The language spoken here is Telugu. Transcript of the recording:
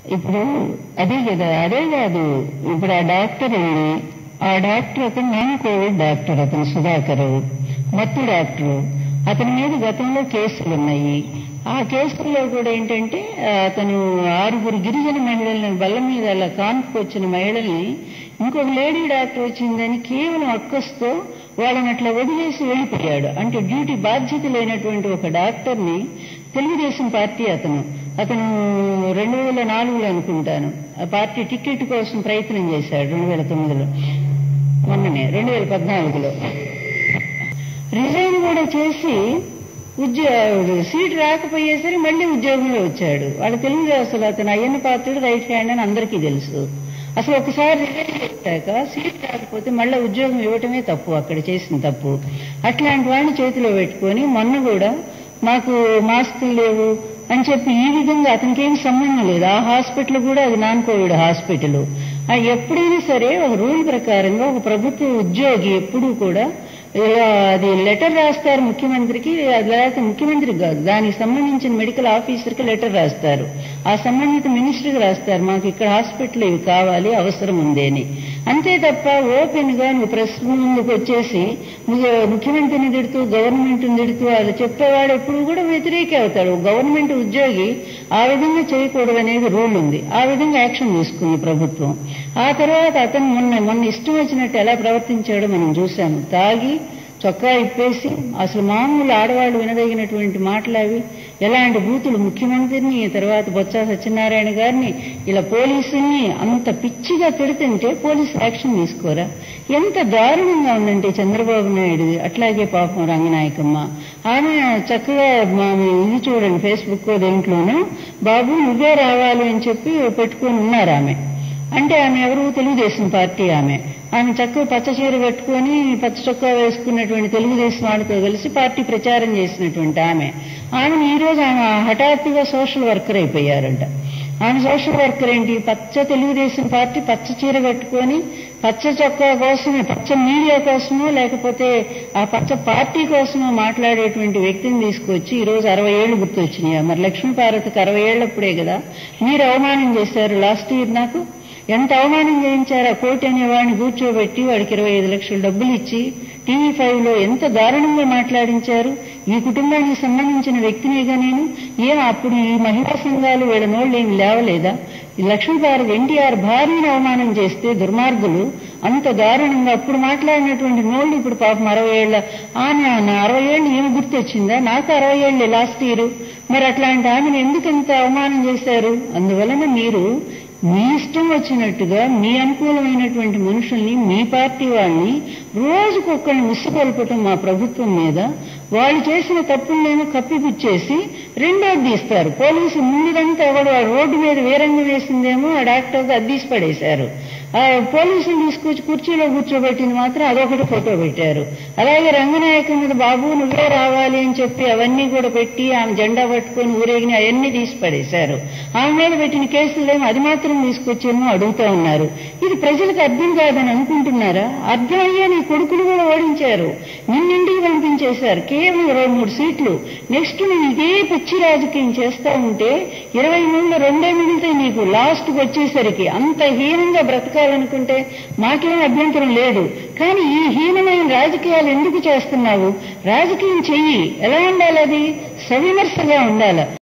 ఇప్పుడు అదే కదా అదే కాదు ఇప్పుడు ఆ డాక్టర్ ఉంది ఆ డాక్టర్ అతను నేను కోవిడ్ డాక్టర్ అతను సుధాకర్ మత్తు డాక్టర్ అతని మీద గతంలో కేసులు ఉన్నాయి ఆ కేసుల్లో కూడా ఏంటంటే ఆ, అతను ఆరుగురు గిరిజన మహిళల్ని బల్ల మీద అలా కాన్పుకొచ్చిన మహిళల్ని ఇంకొక లేడీ డాక్టర్ వచ్చిందని కేవలం అక్కస్తో వాళ్ళని అట్లా వదిలేసి వెళ్ళిపోయాడు అంటే డ్యూటీ బాధ్యత లేనటువంటి ఒక డాక్టర్ని తెలుగుదేశం పార్టీ అతను అతను రెండు వేల నాలుగులో అనుకుంటాను ఆ పార్టీ టికెట్ కోసం ప్రయత్నం చేశాడు రెండు వేల తొమ్మిదిలో మొన్ననే రెండు వేల పద్నాలుగులో రిజైన్ కూడా చేసి ఉద్యోగ సీట్ రాకపోయేసరికి మళ్ళీ ఉద్యోగంలో వచ్చాడు వాళ్ళ తెలుగు అసలు అతను అయ్యన్న పాత్రుడు రైట్ హ్యాండ్ అని అందరికీ తెలుసు అసలు ఒకసారి రిజైన్ పెట్టాక సీట్ రాకపోతే మళ్ళీ ఉద్యోగం ఇవ్వటమే తప్పు అక్కడ చేసిన తప్పు అట్లాంటి వాడిని చేతిలో పెట్టుకొని మొన్న కూడా మాకు మాస్కులు లేవు అని చెప్పి ఈ విధంగా అతనికి ఏం సంబంధం లేదు ఆ హాస్పిటల్ కూడా అది నాన్ కోవిడ్ హాస్పిటల్ ఆ ఎప్పుడైనా సరే ఒక రూల్ ప్రకారంగా ఒక ప్రభుత్వ ఉద్యోగి ఎప్పుడూ కూడా ఇలా అది లెటర్ రాస్తారు ముఖ్యమంత్రికి అది లేకపోతే ముఖ్యమంత్రికి కాదు దానికి సంబంధించిన మెడికల్ ఆఫీసర్కి లెటర్ రాస్తారు ఆ సంబంధిత మినిస్టర్కి రాస్తారు మాకు ఇక్కడ హాస్పిటల్ ఇవి కావాలి అవసరం ఉంది అని అంతే తప్ప ఓపెన్ గా నువ్వు ప్రెస్ ముందుకు వచ్చేసి నువ్వు ముఖ్యమంత్రిని తిడుతూ గవర్నమెంట్ని తిడుతూ అది చెప్పేవాడు ఎప్పుడు కూడా వ్యతిరేకి అవుతాడు గవర్నమెంట్ ఉద్యోగి ఆ విధంగా చేయకూడదు అనేది రూల్ ఉంది ఆ విధంగా యాక్షన్ తీసుకుంది ప్రభుత్వం ఆ తర్వాత అతను మొన్న మొన్న ఇష్టం వచ్చినట్టు ఎలా ప్రవర్తించాడో మనం చూసాము తాగి చొక్కా ఇప్పేసి అసలు మామూలు ఆడవాళ్ళు వినదగినటువంటి మాటలు అవి ఎలాంటి బూతులు ముఖ్యమంత్రిని తర్వాత బొత్స సత్యనారాయణ గారిని ఇలా పోలీసుల్ని అంత పిచ్చిగా తిడుతుంటే పోలీసు యాక్షన్ తీసుకోరా ఎంత దారుణంగా ఉందంటే చంద్రబాబు నాయుడు అట్లాగే పాపం రంగనాయకమ్మ ఆమె చక్కగా మా ఇది చూడండి ఫేస్బుక్ దేంట్లోనూ బాబు నువ్వే రావాలి అని చెప్పి పెట్టుకొని ఉన్నారు ఆమె అంటే ఆమె ఎవరు తెలుగుదేశం పార్టీ ఆమె ఆమె చక్కగా పచ్చ చీర కట్టుకొని పచ్చ చొక్కా వేసుకున్నటువంటి తెలుగుదేశం వాళ్ళతో కలిసి పార్టీ ప్రచారం చేసినటువంటి ఆమె ఆమెను ఈ రోజు ఆమె హఠాత్తుగా సోషల్ వర్కర్ అయిపోయారంట ఆమె సోషల్ వర్కర్ ఏంటి పచ్చ తెలుగుదేశం పార్టీ పచ్చ చీర కట్టుకొని పచ్చ చొక్కా కోసమే పచ్చ మీడియా కోసమో లేకపోతే ఆ పచ్చ పార్టీ కోసమో మాట్లాడేటువంటి వ్యక్తిని తీసుకొచ్చి ఈ రోజు అరవై ఏళ్ళు గుర్తొచ్చినాయి మరి లక్ష్మీపార్వతికి అరవై ఏళ్ళప్పుడే కదా మీరు అవమానం చేశారు లాస్ట్ ఇయర్ నాకు ఎంత అవమానం చేయించారు ఆ కోటి అనే వాడిని కూర్చోబెట్టి వాడికి ఇరవై ఐదు లక్షల డబ్బులు ఇచ్చి టీవీ ఫైవ్ లో ఎంత దారుణంగా మాట్లాడించారు ఈ కుటుంబానికి సంబంధించిన వ్యక్తినిగా నేను ఏం అప్పుడు ఈ మహిళా సంఘాలు వీళ్ళ నోళ్ళు ఏమి లేవలేదా ఈ లక్ష్మీపార్వతి ఎన్టీఆర్ భార్యను అవమానం చేస్తే దుర్మార్గులు అంత దారుణంగా అప్పుడు మాట్లాడినటువంటి నోళ్ళు ఇప్పుడు పాపం అరవై ఏళ్ళ ఆమె నా అరవై ఏళ్ళు ఏమి గుర్తొచ్చిందా నాకు అరవై ఏళ్ళే లాస్ట్ ఇయర్ మరి అట్లాంటి ఆమెను ఎందుకు ఇంత అవమానం చేశారు అందువలన మీరు మీ ఇష్టం వచ్చినట్టుగా మీ అనుకూలమైనటువంటి మనుషుల్ని మీ పార్టీ వాళ్ళని రోజుకొక్కరిని ఉసిగొల్పటం మా ప్రభుత్వం మీద వాళ్ళు చేసిన తప్పులనేమో కప్పిపుచ్చేసి రెండోది తీస్తారు పోలీసు ముందుదంతా ఎవడు ఆ రోడ్డు మీద వేరంగా వేసిందేమో ఆ డాక్టర్ అద్దీసి పడేశారు ఆ పోలీసులు తీసుకొచ్చి కుర్చీలో కూర్చోబెట్టింది మాత్రం అదొకటి ఫోటో పెట్టారు అలాగే రంగనాయకం మీద బాబు నువ్వే రావాలి అని చెప్పి అవన్నీ కూడా పెట్టి ఆమె జెండా పట్టుకొని ఊరేగిని అవన్నీ తీసి పడేశారు ఆమె మీద పెట్టిన కేసులేమో అది మాత్రం తీసుకొచ్చేమో అడుగుతా ఉన్నారు ఇది ప్రజలకు అర్థం కాదని అనుకుంటున్నారా అర్థమయ్యే నీ కొడుకులు కూడా ఓడించారు నిన్నింటికి పంపించేశారు కేవలం ఇరవై మూడు సీట్లు నెక్స్ట్ నువ్వు ఇదే పిచ్చి రాజకీయం చేస్తా ఉంటే ఇరవై మూడులో రెండే మిగులుతాయి నీకు లాస్ట్కి వచ్చేసరికి అంత హీనంగా బ్రతకాలనుకుంటే మాకేం అభ్యంతరం లేదు కానీ ఈ హీనమైన రాజకీయాలు ఎందుకు చేస్తున్నావు రాజకీయం చెయ్యి ఎలా ఉండాలి అది సవిమర్శగా ఉండాలి